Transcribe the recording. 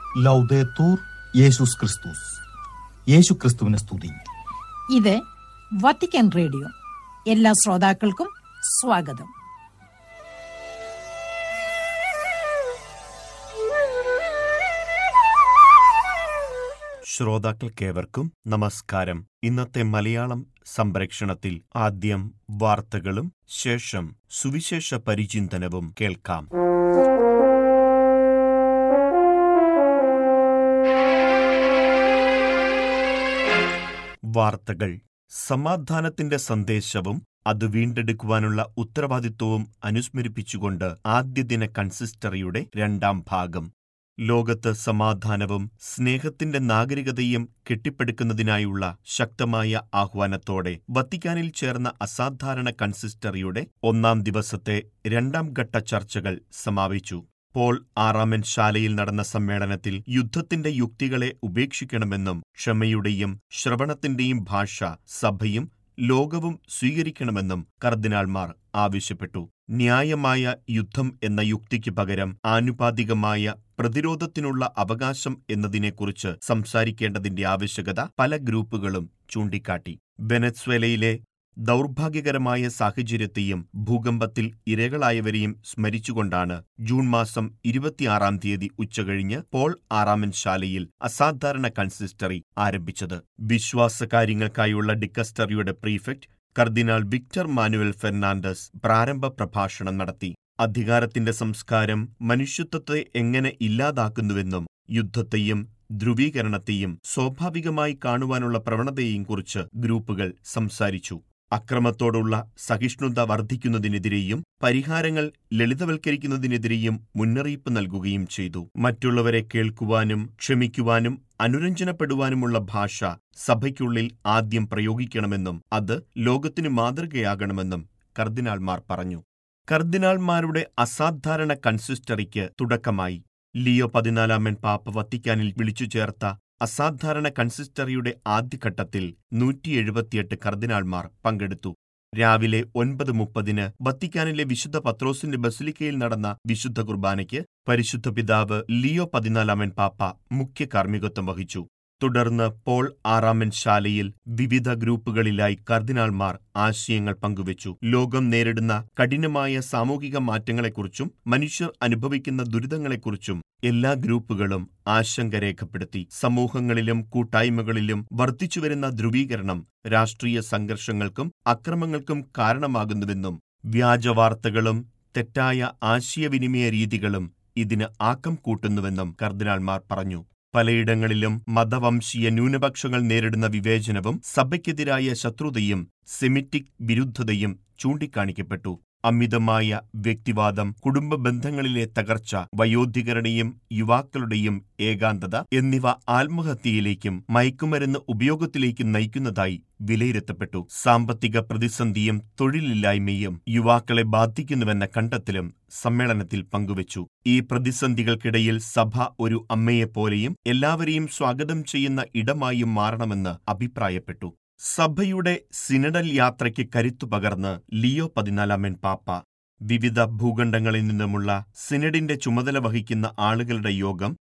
ലൗദേത്തൂർ യേശുസ് ക്രിസ്തുസ് യേശു ക്രിസ്തുവിനെ സ്തുതി ഇത് വത്തിക്കാൻ റേഡിയോ എല്ലാ ശ്രോതാക്കൾക്കും സ്വാഗതം ശ്രോതാക്കൾക്കേവർക്കും നമസ്കാരം ഇന്നത്തെ മലയാളം സംപ്രേക്ഷണത്തിൽ ആദ്യം വാർത്തകളും ശേഷം സുവിശേഷ പരിചിന്തനവും കേൾക്കാം വാർത്തകൾ സമാധാനത്തിന്റെ സന്ദേശവും അത് വീണ്ടെടുക്കുവാനുള്ള ഉത്തരവാദിത്വവും അനുസ്മരിപ്പിച്ചുകൊണ്ട് ആദ്യദിന കൺസിസ്റ്ററിയുടെ രണ്ടാം ഭാഗം ലോകത്ത് സമാധാനവും സ്നേഹത്തിന്റെ നാഗരികതയും കെട്ടിപ്പടുക്കുന്നതിനായുള്ള ശക്തമായ ആഹ്വാനത്തോടെ വത്തിക്കാനിൽ ചേർന്ന അസാധാരണ കൺസിസ്റ്ററിയുടെ ഒന്നാം ദിവസത്തെ രണ്ടാം ഘട്ട ചർച്ചകൾ സമാപിച്ചു പോൾ ആറാമൻ ശാലയിൽ നടന്ന സമ്മേളനത്തിൽ യുദ്ധത്തിന്റെ യുക്തികളെ ഉപേക്ഷിക്കണമെന്നും ക്ഷമയുടെയും ശ്രവണത്തിന്റെയും ഭാഷ സഭയും ലോകവും സ്വീകരിക്കണമെന്നും കർദിനാൾമാർ ആവശ്യപ്പെട്ടു ന്യായമായ യുദ്ധം എന്ന യുക്തിക്ക് പകരം ആനുപാതികമായ പ്രതിരോധത്തിനുള്ള അവകാശം എന്നതിനെക്കുറിച്ച് സംസാരിക്കേണ്ടതിന്റെ ആവശ്യകത പല ഗ്രൂപ്പുകളും ചൂണ്ടിക്കാട്ടി വെനസ്വേലയിലെ ദൗർഭാഗ്യകരമായ സാഹചര്യത്തെയും ഭൂകമ്പത്തിൽ ഇരകളായവരെയും സ്മരിച്ചുകൊണ്ടാണ് ജൂൺ മാസം ഇരുപത്തിയാറാം തീയതി ഉച്ചകഴിഞ്ഞ് പോൾ ആറാമൻ ശാലയിൽ അസാധാരണ കൺസിസ്റ്ററി ആരംഭിച്ചത് വിശ്വാസകാര്യങ്ങൾക്കായുള്ള ഡിക്കസ്റ്ററിയുടെ പ്രീഫെക്ട് കർദിനാൾ വിക്ടർ മാനുവൽ ഫെർണാണ്ടസ് പ്രാരംഭ പ്രഭാഷണം നടത്തി അധികാരത്തിന്റെ സംസ്കാരം മനുഷ്യത്വത്തെ എങ്ങനെ ഇല്ലാതാക്കുന്നുവെന്നും യുദ്ധത്തെയും ധ്രുവീകരണത്തെയും സ്വാഭാവികമായി കാണുവാനുള്ള പ്രവണതയെയും കുറിച്ച് ഗ്രൂപ്പുകൾ സംസാരിച്ചു അക്രമത്തോടുള്ള സഹിഷ്ണുത വർദ്ധിക്കുന്നതിനെതിരെയും പരിഹാരങ്ങൾ ലളിതവൽക്കരിക്കുന്നതിനെതിരെയും മുന്നറിയിപ്പ് നൽകുകയും ചെയ്തു മറ്റുള്ളവരെ കേൾക്കുവാനും ക്ഷമിക്കുവാനും അനുരഞ്ജനപ്പെടുവാനുമുള്ള ഭാഷ സഭയ്ക്കുള്ളിൽ ആദ്യം പ്രയോഗിക്കണമെന്നും അത് ലോകത്തിനു മാതൃകയാകണമെന്നും കർദിനാൾമാർ പറഞ്ഞു കർദിനാൾമാരുടെ അസാധാരണ കൺസിസ്റ്ററിക്ക് തുടക്കമായി ലിയോ പതിനാലാമൻ പാപ്പ വത്തിക്കാനിൽ വിളിച്ചു ചേർത്ത അസാധാരണ കൺസിസ്റ്ററിയുടെ ആദ്യഘട്ടത്തിൽ നൂറ്റി എഴുപത്തിയെട്ട് കർദിനാൾമാർ പങ്കെടുത്തു രാവിലെ ഒൻപത് മുപ്പതിന് വത്തിക്കാനിലെ വിശുദ്ധ പത്രോസിന്റെ ബസിലിക്കയിൽ നടന്ന വിശുദ്ധ കുർബാനയ്ക്ക് പരിശുദ്ധ പിതാവ് ലിയോ പതിനാലാമൻ പാപ്പ മുഖ്യ കാർമ്മികത്വം വഹിച്ചു തുടർന്ന് പോൾ ആറാമൻ ശാലയിൽ വിവിധ ഗ്രൂപ്പുകളിലായി കർദിനാൾമാർ ആശയങ്ങൾ പങ്കുവച്ചു ലോകം നേരിടുന്ന കഠിനമായ സാമൂഹിക മാറ്റങ്ങളെക്കുറിച്ചും മനുഷ്യർ അനുഭവിക്കുന്ന ദുരിതങ്ങളെക്കുറിച്ചും എല്ലാ ഗ്രൂപ്പുകളും ആശങ്ക രേഖപ്പെടുത്തി സമൂഹങ്ങളിലും കൂട്ടായ്മകളിലും വർദ്ധിച്ചുവരുന്ന ധ്രുവീകരണം രാഷ്ട്രീയ സംഘർഷങ്ങൾക്കും അക്രമങ്ങൾക്കും കാരണമാകുന്നുവെന്നും വ്യാജവാർത്തകളും തെറ്റായ ആശയവിനിമയ രീതികളും ഇതിന് ആക്കം കൂട്ടുന്നുവെന്നും കർദിനാൾമാർ പറഞ്ഞു പലയിടങ്ങളിലും മതവംശീയ ന്യൂനപക്ഷങ്ങൾ നേരിടുന്ന വിവേചനവും സഭയ്ക്കെതിരായ ശത്രുതയും സെമിറ്റിക് വിരുദ്ധതയും ചൂണ്ടിക്കാണിക്കപ്പെട്ടു അമിതമായ വ്യക്തിവാദം കുടുംബ ബന്ധങ്ങളിലെ തകർച്ച വയോധികരുടെയും യുവാക്കളുടെയും ഏകാന്തത എന്നിവ ആത്മഹത്യയിലേക്കും മയക്കുമരുന്ന് ഉപയോഗത്തിലേക്കും നയിക്കുന്നതായി വിലയിരുത്തപ്പെട്ടു സാമ്പത്തിക പ്രതിസന്ധിയും തൊഴിലില്ലായ്മയും യുവാക്കളെ ബാധിക്കുന്നുവെന്ന കണ്ടെത്തലും സമ്മേളനത്തിൽ പങ്കുവച്ചു ഈ പ്രതിസന്ധികൾക്കിടയിൽ സഭ ഒരു അമ്മയെപ്പോലെയും എല്ലാവരെയും സ്വാഗതം ചെയ്യുന്ന ഇടമായും മാറണമെന്ന് അഭിപ്രായപ്പെട്ടു സഭയുടെ സിനഡൽ യാത്രയ്ക്ക് കരുത്തു പകർന്ന് ലിയോ പതിനാലാമൻ പാപ്പ വിവിധ ഭൂഖണ്ഡങ്ങളിൽ നിന്നുമുള്ള സിനഡിന്റെ ചുമതല വഹിക്കുന്ന ആളുകളുടെ യോഗം